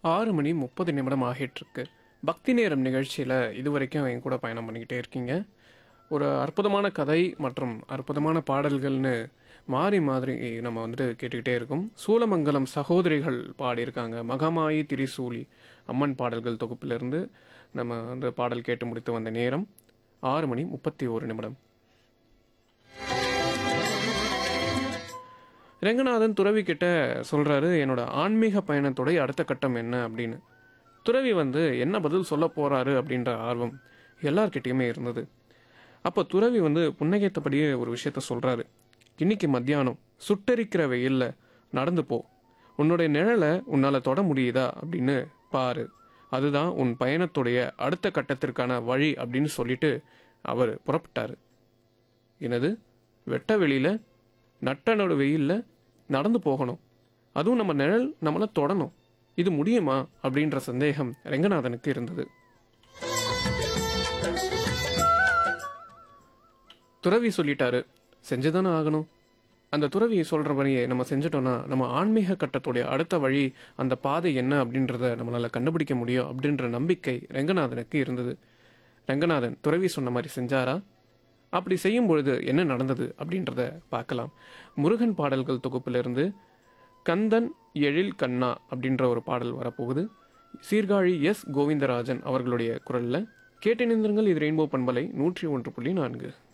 ஆறு மணி முப்பது நிமிடம் ஆகிட்டுருக்கு பக்தி நேரம் நிகழ்ச்சியில் இதுவரைக்கும் என் கூட பயணம் பண்ணிக்கிட்டே இருக்கீங்க ஒரு அற்புதமான கதை மற்றும் அற்புதமான பாடல்கள்னு மாறி மாதிரி நம்ம வந்துட்டு கேட்டுக்கிட்டே இருக்கோம் சூலமங்கலம் சகோதரிகள் பாடியிருக்காங்க மகமாயி திரிசூலி அம்மன் பாடல்கள் தொகுப்பிலிருந்து நம்ம வந்து பாடல் கேட்டு முடித்து வந்த நேரம் ஆறு மணி முப்பத்தி ஒரு நிமிடம் ரெங்கநாதன் துறவி கிட்ட சொல்றாரு என்னோட ஆன்மீக பயணத்துடைய அடுத்த கட்டம் என்ன அப்படின்னு துறவி வந்து என்ன பதில் சொல்ல போறாரு அப்படின்ற ஆர்வம் எல்லார்கிட்டயுமே இருந்தது அப்போ துறவி வந்து புன்னகைத்தபடியே ஒரு விஷயத்த சொல்றாரு இன்னைக்கு மத்தியானம் சுட்டெரிக்கிற வெயில்ல நடந்து போ உன்னுடைய நிழலை உன்னால தொட முடியுதா அப்படின்னு பாரு அதுதான் உன் பயணத்துடைய அடுத்த கட்டத்திற்கான வழி அப்படின்னு சொல்லிட்டு அவர் புறப்பட்டாரு என்னது வெட்ட வெளியில நட்டனோட வெயில்ல நடந்து போகணும் அதுவும் நம்ம நிழல் நம்மளை தொடணும் இது முடியுமா அப்படின்ற சந்தேகம் ரெங்கநாதனுக்கு இருந்தது துறவி சொல்லிட்டாரு செஞ்சுதானே ஆகணும் அந்த துறவி சொல்கிறபடியே நம்ம செஞ்சிட்டோம்னா நம்ம ஆன்மீக கட்டத்துடைய அடுத்த வழி அந்த பாதை என்ன அப்படின்றத நம்மளால் கண்டுபிடிக்க முடியும் அப்படின்ற நம்பிக்கை ரெங்கநாதனுக்கு இருந்தது ரெங்கநாதன் துறவி சொன்ன மாதிரி செஞ்சாரா அப்படி செய்யும் பொழுது என்ன நடந்தது அப்படின்றத பார்க்கலாம் முருகன் பாடல்கள் தொகுப்பிலிருந்து கந்தன் எழில் கண்ணா அப்படின்ற ஒரு பாடல் வரப்போகுது சீர்காழி எஸ் கோவிந்தராஜன் அவர்களுடைய குரலில் கேட்டினிந்திரங்கள் இது ரெயின்போ பண்பலை நூற்றி ஒன்று புள்ளி நான்கு